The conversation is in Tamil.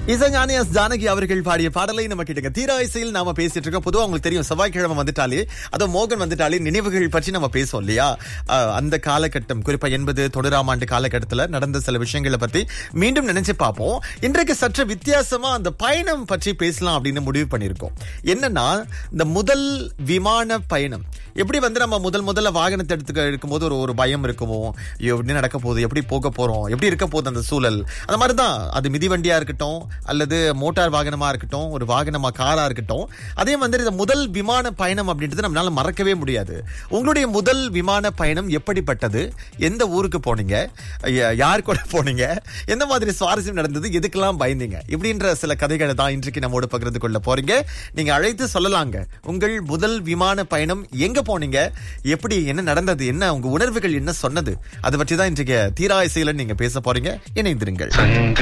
இசைஞானி எஸ் ஜானகி அவர்கள் பாடிய பாடலை நம்ம கேட்டுங்க தீரா இசையில் நாம பேசிட்டு இருக்கோம் பொதுவா உங்களுக்கு தெரியும் செவ்வாய்க்கிழமை வந்துட்டாலே அதுவும் மோகன் வந்துட்டாலே நினைவுகள் பற்றி நம்ம பேசுவோம் இல்லையா அஹ், அந்த காலகட்டம் குறிப்பா எண்பது தொண்ணூறாம் ஆண்டு காலகட்டத்துல நடந்த சில விஷயங்களை பத்தி மீண்டும் நினைச்சு பார்ப்போம் இன்றைக்கு சற்று வித்தியாசமா அந்த பயணம் பற்றி பேசலாம் அப்படின்னு முடிவு பண்ணியிருக்கோம் என்னன்னா இந்த முதல் விமான பயணம் எப்படி வந்து நம்ம முதல் முதல்ல வாகனத்தை எடுத்துக்க இருக்கும்போது ஒரு ஒரு பயம் இருக்குமோ ஐயோ, எப்படி நடக்க போகுது எப்படி போக போறோம் எப்படி இருக்க போகுது அந்த சூழல் அந்த மாதிரி தான் அது மிதிவண்டியா இருக்கட்டும் அல்லது மோட்டார் வாகனமா இருக்கட்டும் ஒரு வாகனமா காரா இருக்கட்டும் அதே மாதிரி இந்த முதல் விமான பயணம் அப்படின்றது நம்மளால மறக்கவே முடியாது உங்களுடைய முதல் விமான பயணம் எப்படிப்பட்டது எந்த ஊருக்கு போனீங்க ய- யார் கூட போனீங்க எந்த மாதிரி சுவாரஸ்யம் நடந்தது எதுக்கெல்லாம் பயந்தீங்க இப்படின்ற சில கதைகளை தான் இன்றைக்கு நம்மோடு பகிர்ந்து கொள்ள போறீங்க நீங்க அழைத்து சொல்லலாங்க உங்கள் முதல் விமான பயணம் எங்க போனீங்க எப்படி என்ன நடந்தது என்ன உங்க உணர்வுகள் என்ன சொன்னது அதை பற்றி தான் இன்றைக்கு தீரா இசையில நீங்க பேச போறீங்க இணைந்திருங்கள் சங்க